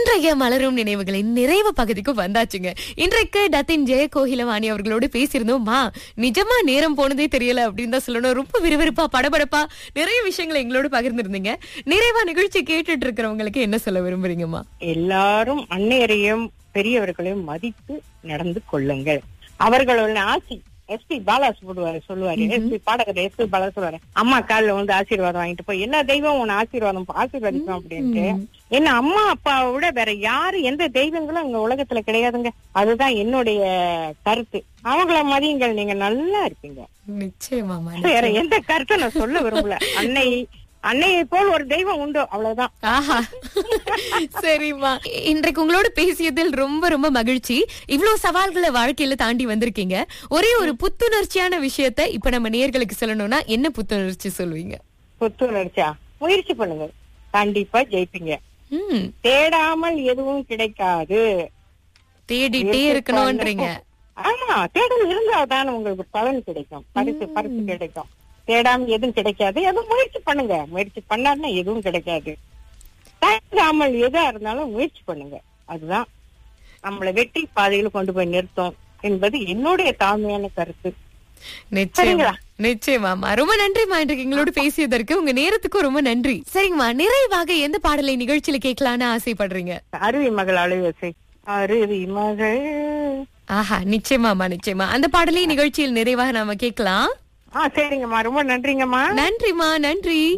இன்றைய மலரும் நினைவுகளின் நிறைவு பகுதிக்கு வந்தாச்சுங்க இன்றைக்கு டத்தின் ஜெய கோகிலவாணி அவர்களோடு பேசியிருந்தோம்மா நிஜமா நேரம் போனதே தெரியல அப்படின்னு தான் சொல்லணும் ரொம்ப விறுவிறுப்பா படபடப்பா நிறைய விஷயங்களை எங்களோட பகிர்ந்திருந்தீங்க நிறைவா நிகழ்ச்சி கேட்டுட்டு இருக்கிறவங்களுக்கு என்ன சொல்ல விரும்புறீங்கம்மா எல்லாரும் அன்னையரையும் பெரியவர்களையும் மதித்து நடந்து கொள்ளுங்கள் அவர்களோட ஆசி எஸ்பி பாலா சொல்லுவாரு சொல்லுவாரு எஸ்பி பாடகர் எஸ்பி பாலா சொல்லுவாரு அம்மா காலில் வந்து ஆசீர்வாதம் வாங்கிட்டு போய் எல்லா தெய்வம் உன் ஆசீர்வாதம் ஆசீர்வதிக்கும் அப்படின்ட்டு என்ன அம்மா அப்பாவை விட வேற யாரு எந்த தெய்வங்களும் அங்க உலகத்துல கிடையாதுங்க அதுதான் என்னுடைய கருத்து அவங்கள மதியுங்கள் நீங்க நல்லா இருப்பீங்க நிச்சயமாமா வேற எந்த கருத்தை நான் சொல்ல விரும்பல அன்னை அன்னையை போல் ஒரு தெய்வம் உண்டு அவ்வளவுதான் ஆஹா சரிம்மா இன்றைக்கு உங்களோட பேசியதில் ரொம்ப ரொம்ப மகிழ்ச்சி இவ்வளவு சவால்களை வாழ்க்கையில தாண்டி வந்திருக்கீங்க ஒரே ஒரு புத்துணர்ச்சியான விஷயத்த இப்ப நம்ம நேர்களுக்கு சொல்லணும்னா என்ன புத்துணர்ச்சி சொல்லுவீங்க புத்துணர்ச்சியா முயற்சி பண்ணுங்க கண்டிப்பா ஜெயிப்பீங்க ம் தேடாமல் எதுவும் கிடைக்காது தேடிட்டே இருக்கணும்ன்றீங்க ஆமா தேடல் இருந்தால்தான் உங்களுக்கு பலன் கிடைக்கும் பரிசு பரிசு கிடைக்கும் தேடாம எதுவும் கிடைக்காது எதுவும் முயற்சி பண்ணுங்க முயற்சி பண்ணாருன்னா எதுவும் கிடைக்காது தேடாமல் எதா இருந்தாலும் முயற்சி பண்ணுங்க அதுதான் நம்மளை வெற்றி பாதையில கொண்டு போய் நிறுத்தும் என்பது என்னுடைய தாழ்மையான கருத்து நிச்சயமா சரிங்களா? நிச்சயமாமா ரொம்ப நன்றிமா இன்றைக்கு எங்களோட பேசியதற்கு உங்க நேரத்துக்கும் ரொம்ப நன்றி சரிங்கம்மா நிறைவாக எந்த பாடலை நிகழ்ச்சியில கேட்கலான்னு ஆசைப்படுறீங்க அருவி மகள் அலைவசை அருவி மகள் ஆஹா நிச்சயமாமா நிச்சயமா அந்த பாடலை நிகழ்ச்சியில் நிறைவாக நாம கேட்கலாம் ஆ சரிங்கம்மா ரொம்ப நன்றிங்கம்மா நன்றிமா நன்றி